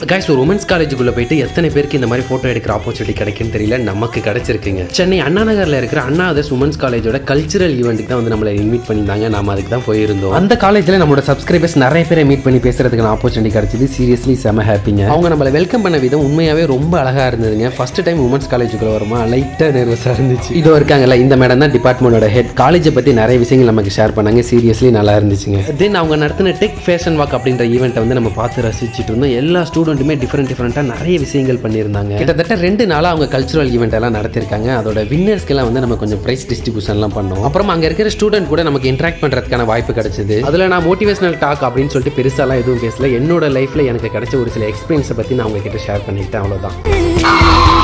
guys ஒரு women's காலேஜுக்குள்ள போயிட்டு எத்தனை பேருக்கு இந்த மாதிரி போட்டோ எடுக்கிற ஆப்பர்ச்சுனிட்டி கிடைக்குன்னு தெரியல நமக்கு கிடைச்சிருக்குங்க சென்னை அண்ணா நகர்ல இருக்கிற அண்ணா அதர்ஸ் உமன்ஸ் காலேஜோட கல்ச்சுரல் ஈவெண்ட்டுக்கு தான் வந்து நம்மளை இன்வைட் பண்ணியிருந்தாங்க நாம அதுக்கு தான் போயிருந்தோம் அந்த காலேஜ்ல நம்மளோட சப்ஸ்கிரைபர்ஸ் நிறைய பேரை மீட் பண்ணி பேசுறதுக்கான ஆப்பர்ச்சுனிட்டி கிடைச்சது சீரியஸ்லி செம ஹாப்பிங்க அவங்க நம்மளை வெல்கம் பண்ண விதம் உண்மையாவே ரொம்ப அழகா இருந்ததுங்க ஃபர்ஸ்ட் டைம் உமன்ஸ் காலேஜுக்குள்ள வருமா லைட்டா நர்வஸா இருந்துச்சு இதோ இருக்காங்கல்ல இந்த மேடம் தான் டிபார்ட்மெண்டோட ஹெட் காலேஜை பத்தி நிறைய விஷயங்கள் நமக்கு ஷேர் பண்ணாங்க சீரியஸ்லி நல்லா இருந்துச்சுங்க தென் அவங்க நடத்தின டெக் ஃபேஷன் வாக் அப்படின்ற ஈவெண்ட்டை வந்து நம்ம பார்த்து ரசிச்சுட்டு இருந்தோம் எல்லா ஸ்டூடெண்ட்டுமே டிஃப்ரெண்ட் டிஃப்ரெண்ட்டாக நிறைய விஷயங்கள் பண்ணியிருந்தாங்க கிட்டத்தட்ட ரெண்டு நாளாக அவங்க கல்ச்சுரல் ஈவெண்ட் எல்லாம் நடத்திருக்காங்க அதோட வின்னர்ஸ்க்கெல்லாம் வந்து நம்ம கொஞ்சம் ப்ரைஸ் டிஸ்ட்ரிபியூஷன்லாம் பண்ணோம் அப்புறம் அங்கே இருக்கிற ஸ்டூடெண்ட் கூட நமக்கு இன்ட்ராக்ட் பண்ணுறதுக்கான வாய்ப்பு கிடைச்சது அதில் நான் மோட்டிவேஷனல் டாக் அப்படின்னு சொல்லிட்டு பெருசாலாம் எதுவும் பேசல என்னோட லைஃப்பில் எனக்கு கிடைச்ச ஒரு சில எக்ஸ்பீரியன்ஸை பற்றி நான் உங்ககிட்ட ஷேர் பண்ணிக்கிட்டேன் அவ்வளோதான்